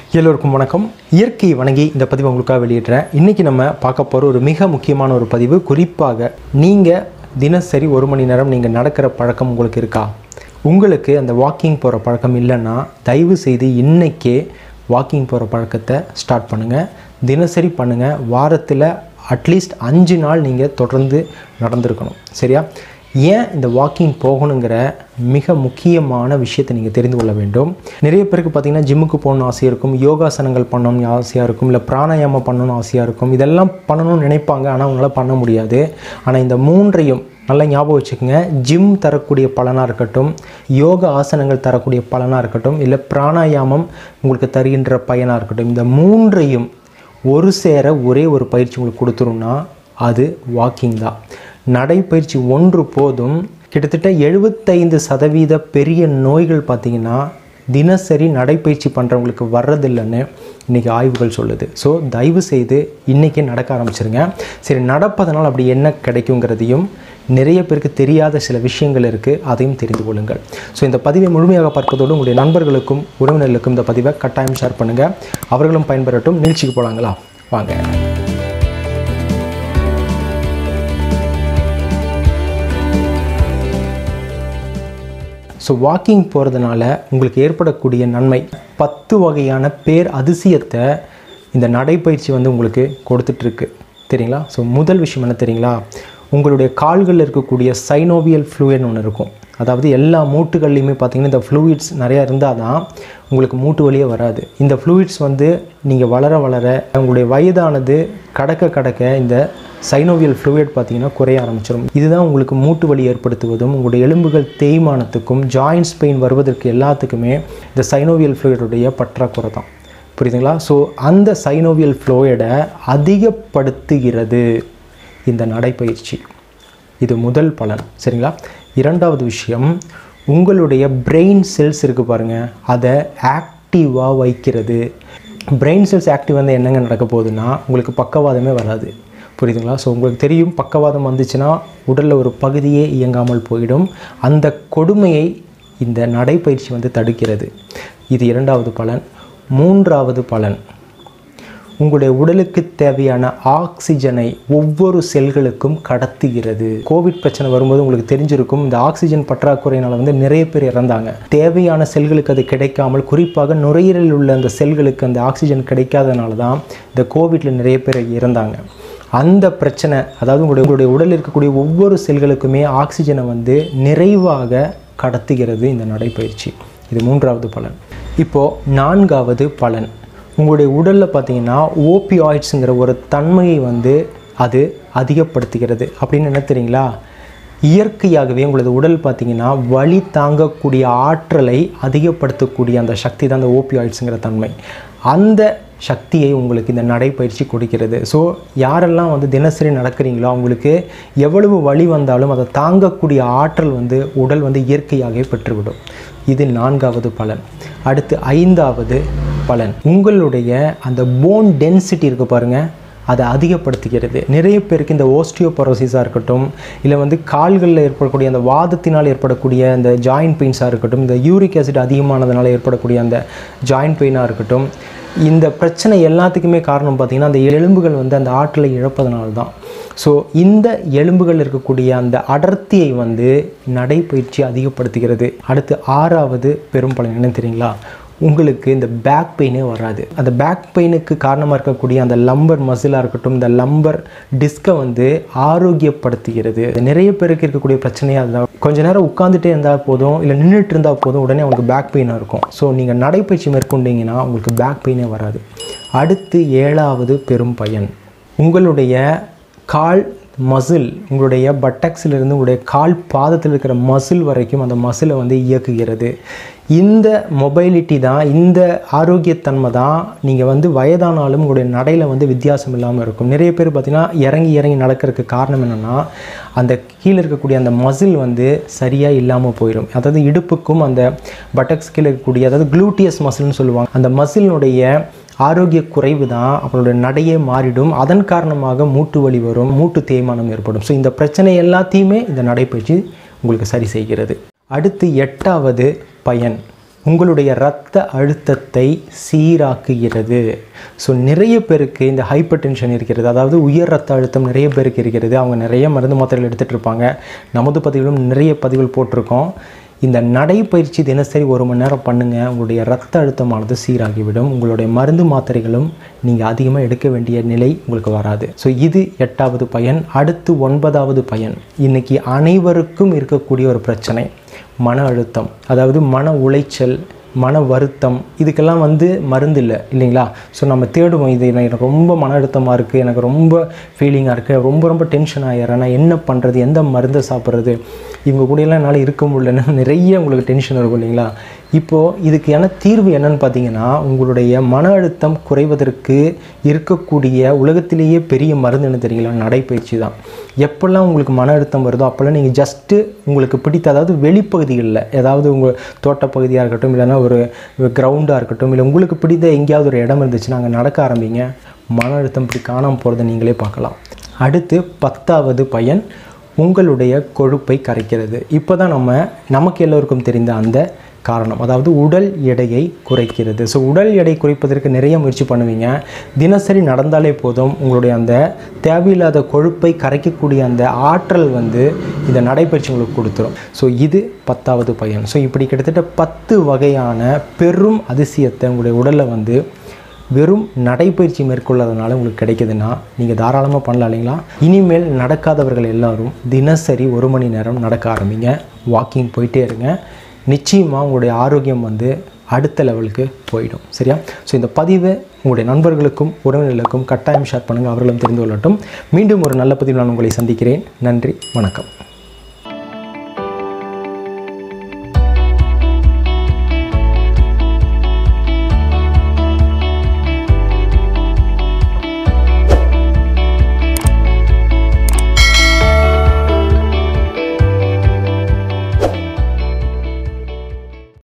எல்லோருக்கும் வணக்கம் இயற்கை வணங்கி இந்த பதிவை உங்களுக்காக வெளியிடுறேன் இன்றைக்கி நம்ம பார்க்க போகிற ஒரு மிக முக்கியமான ஒரு பதிவு குறிப்பாக நீங்கள் தினசரி ஒரு மணி நேரம் நீங்கள் நடக்கிற பழக்கம் உங்களுக்கு இருக்கா உங்களுக்கு அந்த வாக்கிங் போகிற பழக்கம் இல்லைன்னா தயவு செய்து இன்றைக்கே வாக்கிங் போகிற பழக்கத்தை ஸ்டார்ட் பண்ணுங்கள் தினசரி பண்ணுங்கள் வாரத்தில் அட்லீஸ்ட் அஞ்சு நாள் நீங்கள் தொடர்ந்து நடந்திருக்கணும் சரியா ஏன் இந்த வாக்கிங் போகணுங்கிற மிக முக்கியமான விஷயத்தை நீங்கள் தெரிந்து கொள்ள வேண்டும் நிறைய பேருக்கு பார்த்தீங்கன்னா ஜிம்முக்கு போகணும்னு ஆசையாக இருக்கும் யோகாசனங்கள் பண்ணணும்னு ஆசையாக இருக்கும் இல்லை பிராணாயாமம் பண்ணணும்னு ஆசையாக இருக்கும் இதெல்லாம் பண்ணணும்னு நினைப்பாங்க ஆனால் அவங்களால பண்ண முடியாது ஆனால் இந்த மூன்றையும் நல்லா ஞாபகம் வச்சுக்கோங்க ஜிம் தரக்கூடிய பலனாக இருக்கட்டும் யோகா ஆசனங்கள் தரக்கூடிய பலனாக இருக்கட்டும் இல்லை பிராணாயாமம் உங்களுக்கு தருகின்ற பயனாக இருக்கட்டும் இந்த மூன்றையும் ஒரு சேர ஒரே ஒரு பயிற்சி உங்களுக்கு கொடுத்துருன்னா அது வாக்கிங் தான் நடைப்பயிற்சி ஒன்று போதும் கிட்டத்தட்ட எழுபத்தைந்து சதவீத பெரிய நோய்கள் பார்த்திங்கன்னா தினசரி நடைப்பயிற்சி பண்ணுறவங்களுக்கு வர்றதில்லைன்னு இன்றைக்கி ஆய்வுகள் சொல்லுது ஸோ தயவு செய்து இன்றைக்கே நடக்க ஆரம்பிச்சிருங்க சரி நடப்பதனால் அப்படி என்ன கிடைக்குங்கிறதையும் நிறைய பேருக்கு தெரியாத சில விஷயங்கள் இருக்குது அதையும் தெரிந்து கொள்ளுங்கள் ஸோ இந்த பதிவை முழுமையாக பார்ப்பதோடு உங்களுடைய நண்பர்களுக்கும் உறவினர்களுக்கும் இந்த பதிவை கட்டாயம் ஷேர் பண்ணுங்கள் அவர்களும் பயன்பெறட்டும் நிகழ்ச்சிக்கு போகலாங்களா வாங்க ஸோ வாக்கிங் போகிறதுனால உங்களுக்கு ஏற்படக்கூடிய நன்மை பத்து வகையான பேர் அதிசயத்தை இந்த நடைப்பயிற்சி வந்து உங்களுக்கு கொடுத்துட்ருக்கு தெரியுங்களா ஸோ முதல் விஷயம் என்ன தெரியுங்களா உங்களுடைய கால்களில் இருக்கக்கூடிய சைனோவியல் ஃப்ளூயட்னு ஒன்று இருக்கும் அதாவது எல்லா மூட்டுகள்லையுமே பார்த்தீங்கன்னா இந்த ஃப்ளூயிட்ஸ் நிறையா இருந்தால் தான் உங்களுக்கு மூட்டு வலியே வராது இந்த ஃப்ளூயிட்ஸ் வந்து நீங்கள் வளர வளர உங்களுடைய வயதானது கடக்க கடக்க இந்த சைனோவியல் ஃப்ளூயிட் பார்த்தீங்கன்னா குறைய ஆரம்பிச்சிடும் இதுதான் உங்களுக்கு மூட்டு வலி ஏற்படுத்துவதும் உங்களுடைய எலும்புகள் தேய்மானத்துக்கும் ஜாயின்ஸ் பெயின் வருவதற்கு எல்லாத்துக்குமே இந்த சைனோவியல் ஃப்ளூயிடுடைய பற்றாக்குறை தான் புரியுதுங்களா ஸோ அந்த சைனோவியல் ஃப்ளோயடை அதிகப்படுத்துகிறது இந்த நடைப்பயிற்சி இது முதல் பலன் சரிங்களா இரண்டாவது விஷயம் உங்களுடைய பிரெயின் செல்ஸ் இருக்குது பாருங்கள் அதை ஆக்டிவாக வைக்கிறது பிரெயின் செல்ஸ் ஆக்டிவ் வந்து என்னங்க நடக்க போகுதுன்னா உங்களுக்கு பக்கவாதமே வராது புரியுதுங்களா ஸோ உங்களுக்கு தெரியும் பக்கவாதம் வந்துச்சுன்னா உடலில் ஒரு பகுதியே இயங்காமல் போயிடும் அந்த கொடுமையை இந்த நடைப்பயிற்சி வந்து தடுக்கிறது இது இரண்டாவது பலன் மூன்றாவது பலன் உங்களுடைய உடலுக்கு தேவையான ஆக்சிஜனை ஒவ்வொரு செல்களுக்கும் கடத்துகிறது கோவிட் பிரச்சனை வரும்போது உங்களுக்கு தெரிஞ்சிருக்கும் இந்த ஆக்சிஜன் பற்றாக்குறையினால் வந்து நிறைய பேர் இறந்தாங்க தேவையான செல்களுக்கு அது கிடைக்காமல் குறிப்பாக நுரையீரலில் உள்ள அந்த செல்களுக்கு அந்த ஆக்சிஜன் கிடைக்காதனால தான் இந்த கோவிட்டில் நிறைய பேர் இறந்தாங்க அந்த பிரச்சனை அதாவது உங்களுடைய உங்களுடைய உடலில் இருக்கக்கூடிய ஒவ்வொரு செல்களுக்குமே ஆக்சிஜனை வந்து நிறைவாக கடத்துகிறது இந்த நடைப்பயிற்சி இது மூன்றாவது பலன் இப்போது நான்காவது பலன் உங்களுடைய உடலில் பார்த்தீங்கன்னா ஓபியாய்ட்ஸுங்கிற ஒரு தன்மையை வந்து அது அதிகப்படுத்துகிறது அப்படின்னு என்ன தெரியுங்களா இயற்கையாகவே உங்களது உடல் பார்த்தீங்கன்னா வலி தாங்கக்கூடிய ஆற்றலை அதிகப்படுத்தக்கூடிய அந்த சக்தி தான் அந்த ஓபியாய்ட்ஸுங்கிற தன்மை அந்த சக்தியை உங்களுக்கு இந்த நடைப்பயிற்சி கொடுக்கிறது ஸோ யாரெல்லாம் வந்து தினசரி நடக்கிறீங்களோ அவங்களுக்கு எவ்வளவு வலி வந்தாலும் அதை தாங்கக்கூடிய ஆற்றல் வந்து உடல் வந்து இயற்கையாகவே பெற்றுவிடும் இது நான்காவது பலன் அடுத்து ஐந்தாவது பலன் உங்களுடைய அந்த போன் டென்சிட்டி இருக்குது பாருங்கள் அதை அதிகப்படுத்துகிறது நிறைய பேருக்கு இந்த ஓஸ்டியோபரோசிஸாக இருக்கட்டும் இல்லை வந்து கால்களில் ஏற்படக்கூடிய அந்த வாதத்தினால் ஏற்படக்கூடிய அந்த ஜாயின்ட் பெயின்ஸாக இருக்கட்டும் இந்த யூரிக் ஆசிட் அதிகமானதுனால ஏற்படக்கூடிய அந்த ஜாயின்ட் பெயினாக இருக்கட்டும் இந்த பிரச்சனை எல்லாத்துக்குமே காரணம் பார்த்திங்கன்னா அந்த எலும்புகள் வந்து அந்த ஆற்றலை இழப்பதனால தான் ஸோ இந்த எலும்புகள் இருக்கக்கூடிய அந்த அடர்த்தியை வந்து நடைப்பயிற்சி அதிகப்படுத்துகிறது அடுத்து ஆறாவது பெரும் பலன் என்ன தெரியுங்களா உங்களுக்கு இந்த பேக் பெயினே வராது அந்த பேக் பெயினுக்கு காரணமாக இருக்கக்கூடிய அந்த லம்பர் மசிலாக இருக்கட்டும் இந்த லம்பர் டிஸ்கை வந்து ஆரோக்கியப்படுத்துகிறது நிறைய பேருக்கு இருக்கக்கூடிய பிரச்சனையாக அதுதான் கொஞ்ச நேரம் உட்காந்துட்டே இருந்தால் போதும் இல்லை நின்றுட்டு இருந்தால் போதும் உடனே உங்களுக்கு பேக் பெயினாக இருக்கும் ஸோ நீங்கள் நடைப்பயிற்சி மேற்கொண்டீங்கன்னா உங்களுக்கு பேக் பெயினே வராது அடுத்து ஏழாவது பெரும் பயன் உங்களுடைய கால் மசில் உங்களுடைய பட்டக்ஸிலிருந்து உங்களுடைய கால் பாதத்தில் இருக்கிற மசில் வரைக்கும் அந்த மசிலை வந்து இயக்குகிறது இந்த மொபைலிட்டி தான் இந்த ஆரோக்கியத்தன்மை தான் நீங்கள் வந்து வயதானாலும் உங்களுடைய நடையில் வந்து வித்தியாசம் இல்லாமல் இருக்கும் நிறைய பேர் பார்த்திங்கன்னா இறங்கி இறங்கி நடக்கிறதுக்கு காரணம் என்னென்னா அந்த கீழே இருக்கக்கூடிய அந்த மசில் வந்து சரியாக இல்லாமல் போயிடும் அதாவது இடுப்புக்கும் அந்த பட்டக்ஸ் கீழே இருக்கக்கூடிய அதாவது க்ளூட்டியஸ் மசில்னு சொல்லுவாங்க அந்த மசிலினுடைய ஆரோக்கிய குறைவு தான் அவங்களுடைய நடையே மாறிடும் அதன் காரணமாக மூட்டு வலி வரும் மூட்டு தேய்மானம் ஏற்படும் ஸோ இந்த பிரச்சனை எல்லாத்தையுமே இந்த நடைப்பயிற்சி உங்களுக்கு சரி செய்கிறது அடுத்து எட்டாவது பயன் உங்களுடைய இரத்த அழுத்தத்தை சீராக்குகிறது ஸோ நிறைய பேருக்கு இந்த ஹைப்பர் டென்ஷன் இருக்கிறது அதாவது உயர் ரத்த அழுத்தம் நிறைய பேருக்கு இருக்கிறது அவங்க நிறைய மருந்து மாத்திரைகள் எடுத்துகிட்டு இருப்பாங்க நமது பதிவிலும் நிறைய பதிவுகள் போட்டிருக்கோம் இந்த நடைப்பயிற்சி தினசரி ஒரு மணி நேரம் பண்ணுங்கள் உங்களுடைய ரத்த அழுத்தமானது சீராகிவிடும் உங்களுடைய மருந்து மாத்திரைகளும் நீங்கள் அதிகமாக எடுக்க வேண்டிய நிலை உங்களுக்கு வராது ஸோ இது எட்டாவது பயன் அடுத்து ஒன்பதாவது பயன் இன்னைக்கு அனைவருக்கும் இருக்கக்கூடிய ஒரு பிரச்சனை மன அழுத்தம் அதாவது மன உளைச்சல் மன வருத்தம் இதுக்கெல்லாம் வந்து மருந்து இல்லை இல்லைங்களா ஸோ நம்ம தேடுவோம் இது எனக்கு ரொம்ப மன அழுத்தமாக இருக்குது எனக்கு ரொம்ப ஃபீலிங்காக இருக்குது ரொம்ப ரொம்ப டென்ஷன் ஆகிறேன் நான் என்ன பண்ணுறது எந்த மருந்தை சாப்பிட்றது இவங்க கூடயெல்லாம் என்னால் இருக்க முடியலன்னு நிறைய உங்களுக்கு டென்ஷன் இருக்கும் இல்லைங்களா இப்போது இதுக்கான தீர்வு என்னன்னு பார்த்தீங்கன்னா உங்களுடைய மன அழுத்தம் குறைவதற்கு இருக்கக்கூடிய உலகத்திலேயே பெரிய மருந்து என்ன தெரியுங்களா நடைப்பயிற்சி தான் எப்போல்லாம் உங்களுக்கு மன அழுத்தம் வருதோ அப்போல்லாம் நீங்கள் ஜஸ்ட்டு உங்களுக்கு பிடித்த அதாவது வெளிப்பகுதிகளில் ஏதாவது உங்கள் தோட்டப்பகுதியாக இருக்கட்டும் இல்லைன்னா ஒரு கிரவுண்டாக இருக்கட்டும் இல்லை உங்களுக்கு பிடித்த எங்கேயாவது ஒரு இடம் இருந்துச்சுன்னா அங்கே நடக்க ஆரம்பிங்க மன அழுத்தம் இப்படி காணாமல் போகிறத நீங்களே பார்க்கலாம் அடுத்து பத்தாவது பயன் உங்களுடைய கொழுப்பை கரைக்கிறது இப்போ தான் நம்ம நமக்கு எல்லோருக்கும் தெரிந்த அந்த காரணம் அதாவது உடல் எடையை குறைக்கிறது ஸோ உடல் எடை குறைப்பதற்கு நிறைய முயற்சி பண்ணுவீங்க தினசரி நடந்தாலே போதும் உங்களுடைய அந்த தேவையில்லாத கொழுப்பை கரைக்கக்கூடிய அந்த ஆற்றல் வந்து இந்த நடைப்பயிற்சி உங்களுக்கு கொடுத்துரும் ஸோ இது பத்தாவது பயன் ஸோ இப்படி கிட்டத்தட்ட பத்து வகையான பெரும் அதிசயத்தை உங்களுடைய உடலில் வந்து வெறும் நடைப்பயிற்சி மேற்கொள்ளாதனால உங்களுக்கு கிடைக்குதுன்னா நீங்கள் தாராளமாக பண்ணலாம் இல்லைங்களா இனிமேல் நடக்காதவர்கள் எல்லாரும் தினசரி ஒரு மணி நேரம் நடக்க ஆரம்பிங்க வாக்கிங் போயிட்டே இருங்க நிச்சயமாக உங்களுடைய ஆரோக்கியம் வந்து அடுத்த லெவலுக்கு போயிடும் சரியா ஸோ இந்த பதிவை உங்களுடைய நண்பர்களுக்கும் உறவினர்களுக்கும் கட்டாயம் ஷேர் பண்ணுங்கள் அவர்களும் தெரிந்து கொள்ளட்டும் மீண்டும் ஒரு நல்ல பதிவில் நான் உங்களை சந்திக்கிறேன் நன்றி வணக்கம்